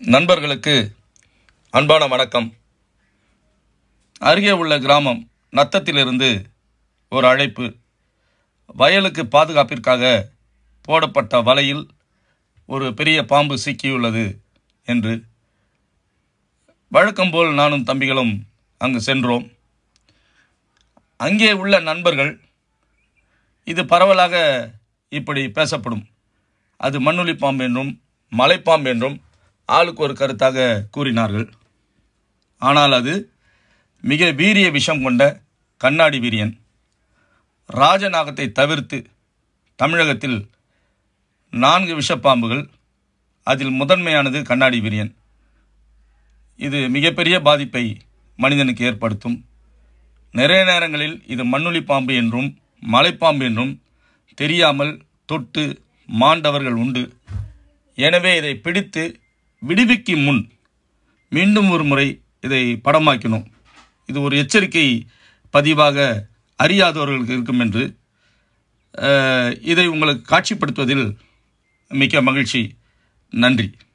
நண்பர்களுக்கு அன்பான வணக்கம் அருகே உள்ள கிராமம் நத்தத்திலிருந்து ஒரு அழைப்பு வயலுக்கு பாதுகாப்பிற்காக போடப்பட்ட வலையில் ஒரு பெரிய பாம்பு சிக்கியுள்ளது என்று வழக்கம்போல் நானும் தம்பிகளும் அங்கு சென்றோம் அங்கே உள்ள நண்பர்கள் இது பரவலாக இப்படி பேசப்படும் அது மண்ணுளி பாம்பு என்றும் மலைப்பாம்பு என்றும் ஆளுக்கு ஒரு கருத்தாக கூறினார்கள் ஆனால் அது மிக வீரிய விஷம் கொண்ட கண்ணாடி வீரியன் ராஜநாகத்தை தவிர்த்து தமிழகத்தில் நான்கு விஷப்பாம்புகள் அதில் முதன்மையானது கண்ணாடி வீரியன் இது மிகப்பெரிய பாதிப்பை மனிதனுக்கு ஏற்படுத்தும் நிறைய நேரங்களில் இது மண்ணுளி பாம்பு என்றும் மலைப்பாம்பு என்றும் தெரியாமல் தொட்டு மாண்டவர்கள் உண்டு எனவே இதை பிடித்து விடுவிக்கும் முன் மீண்டும் ஒரு முறை இதை படமாக்கினோம் இது ஒரு எச்சரிக்கை பதிவாக அறியாதவர்களுக்கு இருக்கும் என்று அஹ், இதை உங்களுக்கு காட்சிப்படுத்துவதில் மிக்க மகிழ்ச்சி நன்றி